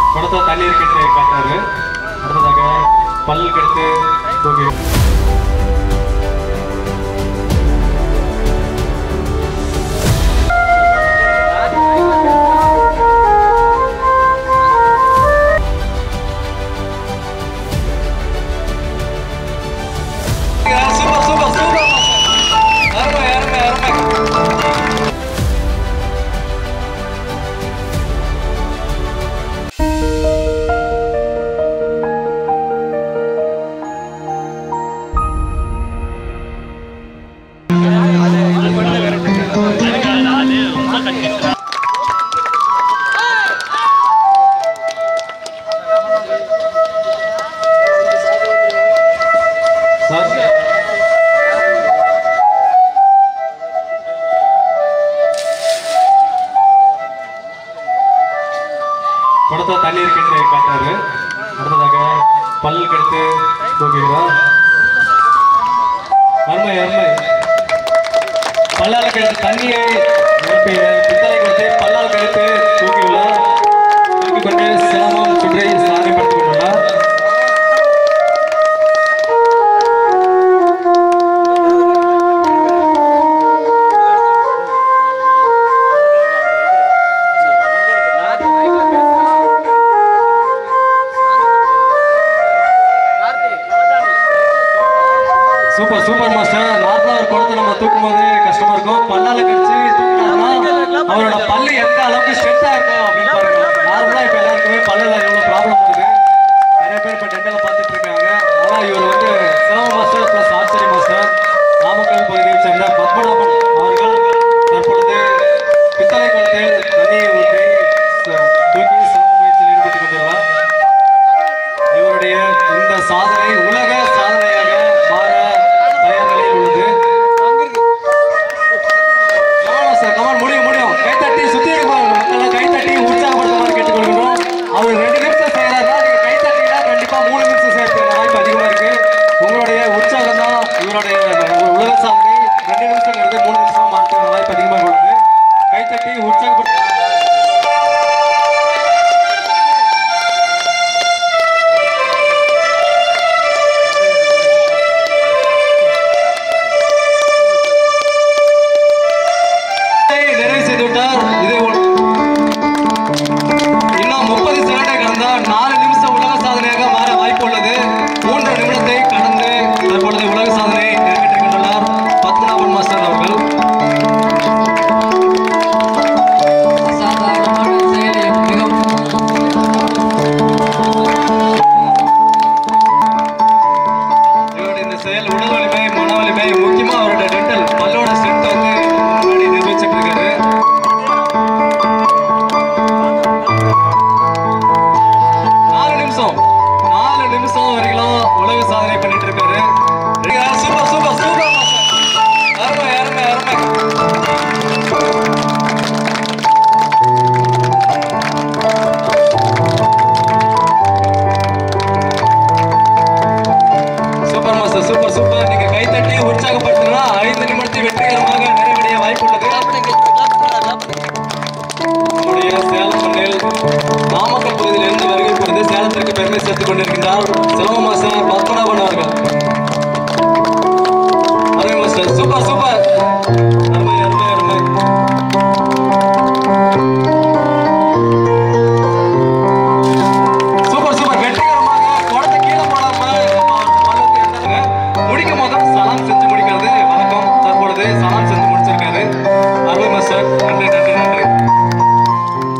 குடத்தை தண்ணீர் கெட்டு காட்டாரு அடுத்ததாக பல் கெடுத்து தூக்கி சூப்பர் சூப்பர் சூப்பர் அருமை அருமை அருமை சார் குடத்தை தண்ணீர் கெட்டு காட்டாரு அடுத்ததாக பல் கெடுத்து தூக்குகிறார் அருமை அருமை பல்லால் கெடுத்து தண்ணியை நிரப்பிய பித்தளை கெடுத்து பல்லால் கெடுத்து தூக்கியுள்ளார் தூக்கிக் கொண்டு சிரமம் சுற்றி சாதனைப்படுத்திக் கொண்டுள்ளார் சூப்பர் சூப்பர் மாஸ்டர் நார்மலா ஒரு குடத்தை நம்ம தூக்கும் போது கஷ்டமா இருக்கும் பல்லால கடிச்சு தூக்கினாருன்னா அவரோட பல்லு எந்த அளவுக்கு ஸ்ட்ரென்த்தா இருக்கும் அப்படின்னு பாருங்க நார்மலா இப்ப எல்லாருக்குமே பல்லுல எவ்வளவு ப்ராப்ளம் இருக்குது நிறைய பேர் இப்ப டென்டல பார்த்துட்டு இருக்காங்க ஆனா இவர் வந்து சிரம மாஸ்டர் பிளஸ் ஆச்சரிய மாஸ்டர் நாமக்கல் பகுதியை சேர்ந்த பத்மநாபன் அவர்கள் தற்பொழுது பித்தளை குளத்தில் தண்ணியை ஊற்றி ச- தூக்கி சிரம முயற்சியில் ஈடுபட்டுக் கொண்டுள்ளார் இவருடைய இந்த சாதனை உலக சாதனையாக மாற தயார் நிலையில் உள்ளது கமான் சார் கமான் முடியும் முடியும் கைத்தட்டி சுத்தி மக்கள் கைத்தட்டி உற்சாகப்படுத்துமாறு கேட்டுக்கொள்கிறோம் அவர் ரெண்டு நிமிஷம் செய்யறாருன்னா நீங்க கைத்தட்டினா கண்டிப்பா மூணு நிமிஷம் செய்யறதுக்கு வாய்ப்பு அதிகமா இருக்கு உங்களுடைய உற்சாகம் தான் இவருடைய உலக சாதனை ரெண்டு நிமிஷங்கிறது மூணு நிமிஷம் மாற்றுற வாய்ப்பு அதிகமாக உள்ளது கைத்தட்டி உற்சாகப்படுத்த நிறைவு செய்து விட்டார் இது ஒரு- இன்னும் முப்பது செகண்டை கடந்தா நாலு நிமிஷம் உலக சாதனையாக மாற வாய்ப்பு உள்ளது மூன்று நிமிடத்தை கடந்து தற்பொழுது உலக சாதனை நிறைவேற்றிக் கொண்டுள்ளார் பத்மநாபன் மாஸ்டர் அவர்கள் அசாதாரணமான செயலை மிகவும் இவருடைய இந்த செயல் உடல் வலிமை மன வலிமை முக்கியமா அவரோட டென்டல் பல்லோட ஸ்ட்ரென்த் வந்து முன்னாடி நிரூபிச்சிட்டு இருக்காரு நாலு நிமிஷம் நாலு நிமிஷம் வரைக்கும் உலக சாதனை பண்ணிட்டு இருக்காரு சூப்பர் சூப்பர் சூப்பர் அருமை அருமை அருமை சூப்பர் மாஸ்டர் சூப்பர் சூப்பர் நீங்க கைத்தட்டி உற்சாகப்படுத்தினா ஐந்து நிமிடத்தை வெற்றிகரமாக நிறைவடைய வாய்ப்புள்ளது நம்முடைய சேலம் மண்ணில் நாமக்கல் பகுதியிலிருந்து வருகை புரிந்து சேலத்திற்கு பெருமை சேர்த்துக் கொண்டிருக்கின்றார் சிலம்ப மாஸ்டர் பத்மநாபன் அவர்கள் அருமை மாஸ்டர் சூப்பர் சூப்பர் அருமை அருமை அருமை சூப்பர் சூப்பர் வெற்றிகரமாக குடத்தை கீழே போடாம பல்லுக்கு எடுத்தாங்க முடிக்கும் போது சலாம் செஞ்சு முடிக்கிறது வழக்கம் தற்பொழுது சலாம் செஞ்சு முடிச்சிருக்காரு